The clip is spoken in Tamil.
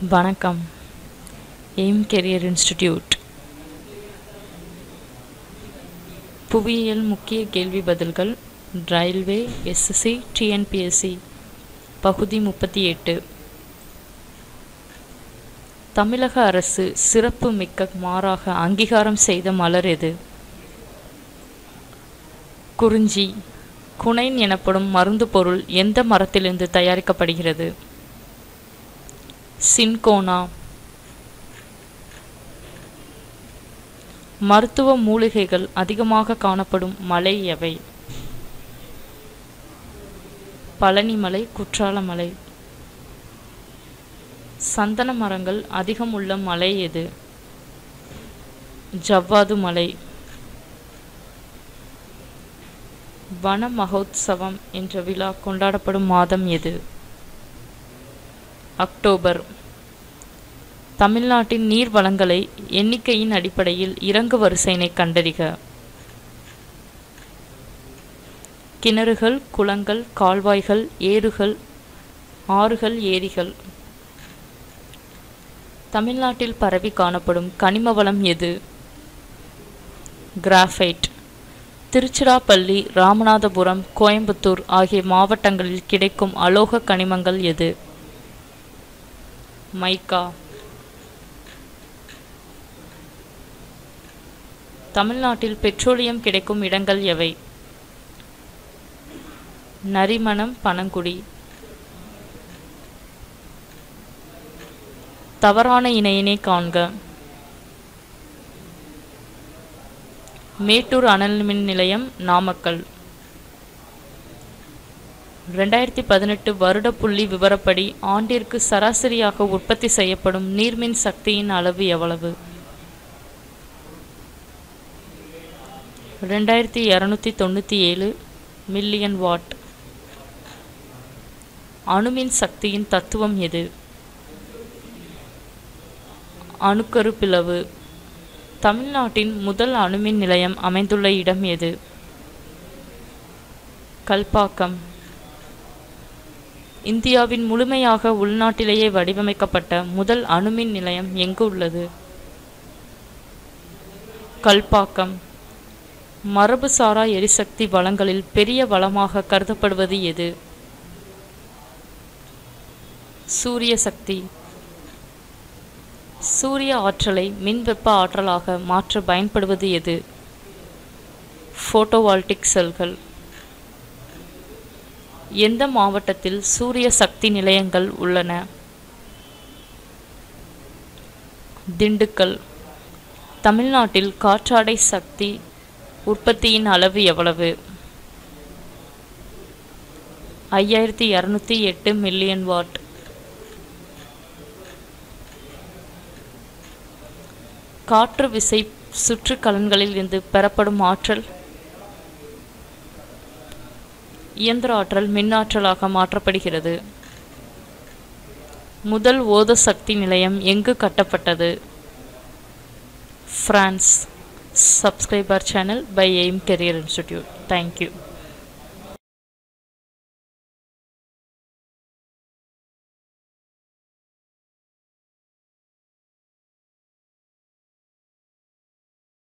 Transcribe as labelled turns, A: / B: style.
A: வணக்கம் எய்ம் கெரியர் இன்ஸ்டிடியூட் புவியியல் முக்கிய கேள்வி பதில்கள் ரயில்வே எஸ்எஸ்சி டிஎன்பிஎஸ்சி பகுதி முப்பத்தி எட்டு தமிழக அரசு சிறப்பு மிக்க மாறாக அங்கீகாரம் செய்த மலர் எது குறிஞ்சி குனைன் எனப்படும் மருந்து பொருள் எந்த மரத்திலிருந்து தயாரிக்கப்படுகிறது சின்கோனா மருத்துவ மூலிகைகள் அதிகமாக காணப்படும் மலை எவை பழனிமலை குற்றாலமலை சந்தன மரங்கள் அதிகம் உள்ள மலை எது ஜவ்வாது மலை வன மகோத்சவம் என்ற விழா கொண்டாடப்படும் மாதம் எது அக்டோபர் தமிழ்நாட்டின் நீர் வளங்களை எண்ணிக்கையின் அடிப்படையில் இறங்கு வரிசையினை கண்டறிக கிணறுகள் குளங்கள் கால்வாய்கள் ஏறுகள் ஆறுகள் ஏரிகள் தமிழ்நாட்டில் பரவி காணப்படும் கனிம வளம் எது கிராஃபைட் திருச்சிராப்பள்ளி ராமநாதபுரம் கோயம்புத்தூர் ஆகிய மாவட்டங்களில் கிடைக்கும் அலோக கனிமங்கள் எது மைக்கா தமிழ்நாட்டில் பெட்ரோலியம் கிடைக்கும் இடங்கள் எவை நரிமணம் பனங்குடி தவறான இணையினை காண்க மேட்டூர் அனல் மின் நிலையம் நாமக்கல் ரெண்டாயிரத்தி பதினெட்டு வருட புள்ளி விவரப்படி ஆண்டிற்கு சராசரியாக உற்பத்தி செய்யப்படும் நீர்மின் சக்தியின் அளவு எவ்வளவு ரெண்டாயிரத்தி இரநூத்தி தொண்ணூற்றி ஏழு மில்லியன் வாட் அணுமின் சக்தியின் தத்துவம் எது அணுக்கரு பிளவு தமிழ்நாட்டின் முதல் அணுமின் நிலையம் அமைந்துள்ள இடம் எது கல்பாக்கம் இந்தியாவின் முழுமையாக உள்நாட்டிலேயே வடிவமைக்கப்பட்ட முதல் அணுமின் நிலையம் எங்கு உள்ளது கல்பாக்கம் மரபுசாரா எரிசக்தி வளங்களில் பெரிய வளமாக கருதப்படுவது எது சூரிய சக்தி சூரிய ஆற்றலை மின் வெப்ப ஆற்றலாக மாற்ற பயன்படுவது எது போட்டோவால்டிக் செல்கள் எந்த மாவட்டத்தில் சூரிய சக்தி நிலையங்கள் உள்ளன திண்டுக்கல் தமிழ்நாட்டில் காற்றாடை சக்தி உற்பத்தியின் அளவு எவ்வளவு ஐயாயிரத்தி இரநூத்தி எட்டு மில்லியன் வாட் காற்று விசை சுற்று கலன்களில் இருந்து பெறப்படும் ஆற்றல் இயந்திர ஆற்றல் மின்னாற்றலாக மாற்றப்படுகிறது முதல் ஓத சக்தி நிலையம் எங்கு கட்டப்பட்டது France subscriber channel by aim career institute thank you